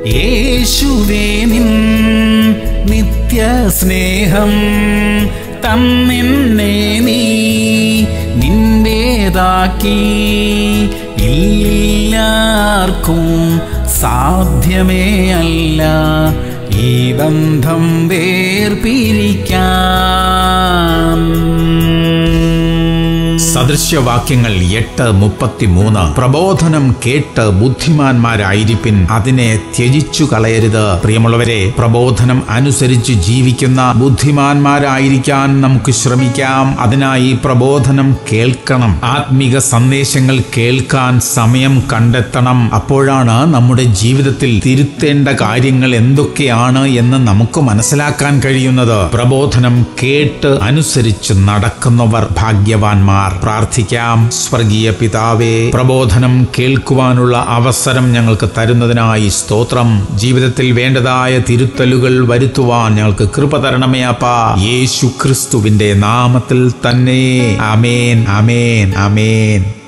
യേശുവേ നിൻ നിത്യസ്നേഹം തന്നെന്നെ നീ നിന്റേതാക്കി ഇല്ലാർക്കും സാധ്യമേ അല്ല ഈ ബന്ധം വേർപിരിക്കാം സദൃശ്യവാക്യങ്ങൾ എട്ട് മുപ്പത്തിമൂന്ന് പ്രബോധനം കേട്ട് ബുദ്ധിമാന്മാരായിരിപ്പിൻ അതിനെ ത്യജിച്ചു കളയരുത് പ്രിയമുള്ളവരെ പ്രബോധനം അനുസരിച്ച് ജീവിക്കുന്ന ബുദ്ധിമാന്മാരായിരിക്കാൻ നമുക്ക് ശ്രമിക്കാം അതിനായി പ്രബോധനം കേൾക്കണം ആത്മീക സന്ദേശങ്ങൾ കേൾക്കാൻ സമയം കണ്ടെത്തണം അപ്പോഴാണ് നമ്മുടെ ജീവിതത്തിൽ തിരുത്തേണ്ട കാര്യങ്ങൾ എന്തൊക്കെയാണ് എന്ന് നമുക്ക് മനസ്സിലാക്കാൻ കഴിയുന്നത് പ്രബോധനം കേട്ട് അനുസരിച്ച് നടക്കുന്നവർ ഭാഗ്യവാന്മാർ പ്രാർത്ഥിക്കാം സ്വർഗീയ പിതാവേ പ്രബോധനം കേൾക്കുവാനുള്ള അവസരം ഞങ്ങൾക്ക് തരുന്നതിനായി സ്തോത്രം ജീവിതത്തിൽ വേണ്ടതായ തിരുത്തലുകൾ വരുത്തുവാൻ ഞങ്ങൾക്ക് കൃപ തരണമേ അപ്പാ യേശു ക്രിസ്തുവിന്റെ നാമത്തിൽ തന്നെ അമേൻ അമേൻ അമേൻ